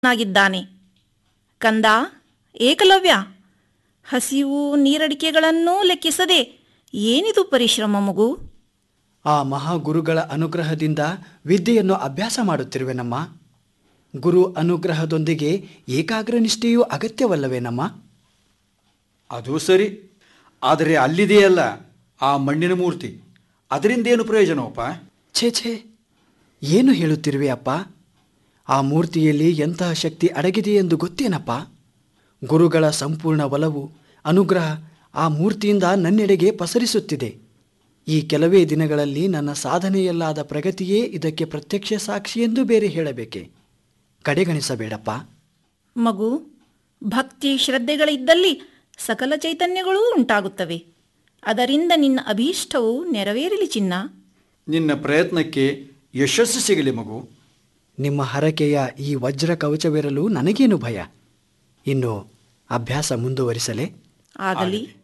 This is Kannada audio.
ನಾಗಿದ್ದಾನೆ ಕಂದ ಏಕಲವ್ಯ ಹಸಿವು ನೀರಡಿಕೆಗಳನ್ನೂ ಲೆಕ್ಕಿಸದೆ ಏನಿದು ಪರಿಶ್ರಮ ಮಗು ಆ ಮಹಾಗುರುಗಳ ಅನುಗ್ರಹದಿಂದ ವಿದ್ಯೆಯನ್ನು ಅಭ್ಯಾಸ ಮಾಡುತ್ತಿರುವೆನಮ್ಮ ಗುರು ಅನುಗ್ರಹದೊಂದಿಗೆ ಏಕಾಗ್ರನಿಷ್ಠೆಯೂ ಅಗತ್ಯವಲ್ಲವೇನಮ್ಮ ಅದು ಸರಿ ಆದರೆ ಅಲ್ಲಿದೆಯಲ್ಲ ಆ ಮಣ್ಣಿನ ಮೂರ್ತಿ ಅದರಿಂದೇನು ಪ್ರಯೋಜನವಪ್ಪ ಛೇ ಛೇ ಏನು ಹೇಳುತ್ತಿರುವೆ ಅಪ್ಪ ಆ ಮೂರ್ತಿಯಲ್ಲಿ ಎಂತಹ ಶಕ್ತಿ ಅಡಗಿದೆ ಎಂದು ಗೊತ್ತೇನಪ್ಪ ಗುರುಗಳ ಸಂಪೂರ್ಣ ಒಲವು ಅನುಗ್ರಹ ಆ ಮೂರ್ತಿಯಿಂದ ನನ್ನೆಡೆಗೆ ಪಸರಿಸುತ್ತಿದೆ ಈ ಕೆಲವೇ ದಿನಗಳಲ್ಲಿ ನನ್ನ ಸಾಧನೆಯಲ್ಲಾದ ಪ್ರಗತಿಯೇ ಇದಕ್ಕೆ ಪ್ರತ್ಯಕ್ಷ ಸಾಕ್ಷಿ ಎಂದು ಬೇರೆ ಹೇಳಬೇಕೆ ಕಡೆಗಣಿಸಬೇಡಪ್ಪ ಮಗು ಭಕ್ತಿ ಶ್ರದ್ಧೆಗಳಿದ್ದಲ್ಲಿ ಸಕಲ ಚೈತನ್ಯಗಳೂ ಉಂಟಾಗುತ್ತವೆ ಅದರಿಂದ ನಿನ್ನ ಅಭೀಷ್ಟವು ನೆರವೇರಲಿ ಚಿನ್ನ ನಿನ್ನ ಪ್ರಯತ್ನಕ್ಕೆ ಯಶಸ್ಸು ಸಿಗಲಿ ಮಗು ನಿಮ್ಮ ಹರಕೆಯ ಈ ವಜ್ರ ಕವಚವಿರಲು ನನಗೇನು ಭಯ ಇನ್ನು ಅಭ್ಯಾಸ ಮುಂದುವರಿಸಲೇ ಆಗಲಿ ಆಗಲಿ.